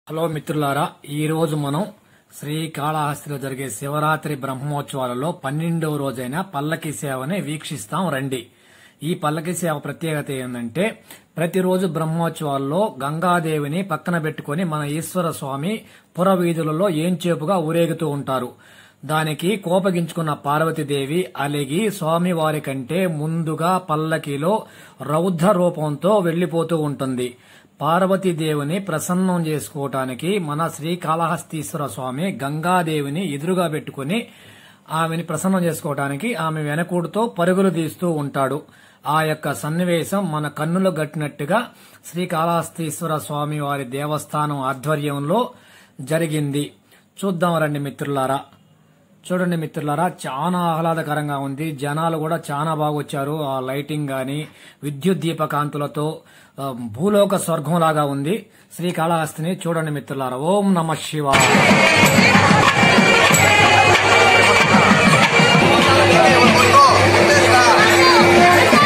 Hello మిత్రులారా ఈ రోజు మనం శ్రీకాళహస్తిలో జరిగే శివరాత్రి బ్రహ్మోత్సవాలలో పన్నెండవ రోజైన పల్లకి సేవని వీక్షిస్తాం రండి ఈ పల్లకి సేవ ప్రత్యేకత ఏంటంటే ప్రతిరోజు బ్రహ్మోత్సవాల్లో గంగాదేవిని పక్కన పెట్టుకుని మన ఈశ్వర స్వామి పురవీధులలో ఏంచేపుగా ఊరేగుతూ ఉంటారు దానికి కోపగించుకున్న పార్వతీదేవి అలిగి స్వామివారి కంటే ముందుగా పల్లకిలో రౌద్ర రూపంతో వెళ్లిపోతూ ఉంటుంది పార్వతీదేవిని ప్రసన్నం చేసుకోవటానికి మన శ్రీకాళహస్తీశ్వర స్వామి గంగాదేవిని ఎదురుగా పెట్టుకుని ఆమెని ప్రసన్నం చేసుకోవటానికి ఆమె వెనకూడుతో పరుగులు తీస్తూ ఉంటాడు ఆ యొక్క సన్నివేశం మన కన్నులు గట్టినట్టుగా శ్రీకాళహస్తీశ్వర స్వామి వారి దేవస్థానం ఆధ్వర్యంలో జరిగింది చూద్దాం రండి మిత్రులారా చూడండి మిత్రులారా చాలా ఆహ్లాదకరంగా ఉంది జనాలు కూడా చాలా బాగా వచ్చారు ఆ లైటింగ్ గాని విద్యుత్ దీపకాంతులతో ఆ, భూలోక స్వర్గం లాగా ఉంది శ్రీకాళహస్తిని చూడండి మిత్రులారా ఓం నమ శివాయ ¡Venga!